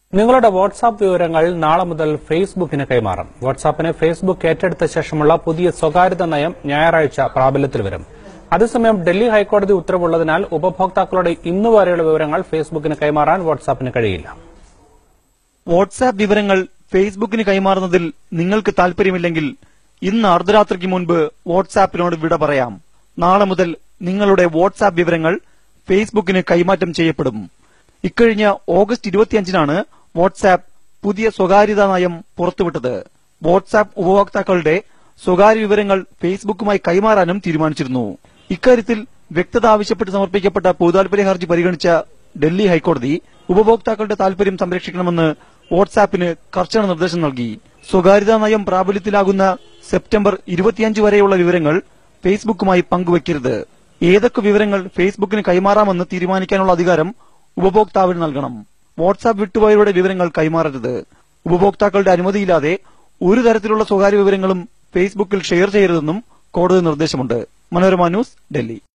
നിങ്ങളുടെ വാട്സാപ്പ് വിവരങ്ങൾ നാളെ മുതൽ ഫേസ്ബുക്കിന് കൈമാറും വാട്സാപ്പിനെ ഫേസ്ബുക്ക് ഏറ്റെടുത്ത ശേഷമുള്ള പുതിയ സ്വകാര്യത നയം ഞായറാഴ്ച പ്രാബല്യത്തിൽ വരും അതേസമയം ഡൽഹി ഹൈക്കോടതി ഉത്തരവുള്ളതിനാൽ ഉപഭോക്താക്കളുടെ ഇന്നുവരെയുള്ള വിവരങ്ങൾ ഫേസ്ബുക്കിന് കൈമാറാൻ വാട്സാപ്പിന് കഴിയില്ല വാട്സാപ്പ് വിവരങ്ങൾ ഫേസ്ബുക്കിന് കൈമാറുന്നതിൽ നിങ്ങൾക്ക് താല്പര്യമില്ലെങ്കിൽ ഇന്ന് അർദ്ധരാത്രിക്ക് മുൻപ് വാട്സാപ്പിനോട് വിട പറയാം നാളെ മുതൽ നിങ്ങളുടെ വാട്സാപ്പ് വിവരങ്ങൾ ഫേസ്ബുക്കിന് കൈമാറ്റം ചെയ്യപ്പെടും ഇക്കഴിഞ്ഞ ഓഗസ്റ്റ് ഇരുപത്തിയഞ്ചിനാണ് വാട്സാപ്പ് പുതിയ സ്വകാര്യതാ നയം പുറത്തുവിട്ടത് വാട്സാപ്പ് ഉപഭോക്താക്കളുടെ സ്വകാര്യ വിവരങ്ങൾ ഫേസ്ബുക്കുമായി കൈമാറാനും തീരുമാനിച്ചിരുന്നു ഇക്കാര്യത്തിൽ വ്യക്തത ആവശ്യപ്പെട്ട് സമർപ്പിക്കപ്പെട്ട പൊതുതാൽപര്യ ഹർജി പരിഗണിച്ച ഡൽഹി ഹൈക്കോടതി ഉപഭോക്താക്കളുടെ താൽപര്യം സംരക്ഷിക്കണമെന്ന് വാട്സാപ്പിന് കർശന നിർദ്ദേശം നൽകി സ്വകാര്യതാ നയം പ്രാബല്യത്തിലാകുന്ന സെപ്റ്റംബർ ഇരുപത്തിയഞ്ച് വരെയുള്ള വിവരങ്ങൾ ഫേസ്ബുക്കുമായി പങ്കുവയ്ക്കരുത് ഏതൊക്കെ വിവരങ്ങൾ ഫേസ്ബുക്കിന് കൈമാറാമെന്ന് തീരുമാനിക്കാനുള്ള അധികാരം ഉപഭോക്താവിന് നൽകണം വാട്സാപ്പ് വിട്ടുപോയവരുടെ വിവരങ്ങൾ കൈമാറരുത് ഉപഭോക്താക്കളുടെ അനുമതിയില്ലാതെ ഒരു തരത്തിലുള്ള സ്വകാര്യ വിവരങ്ങളും ഫേസ്ബുക്കിൽ ഷെയർ ചെയ്യരുതെന്നും കോടതി നിർദ്ദേശമുണ്ട് മനോരമ ന്യൂസ് ഡൽഹി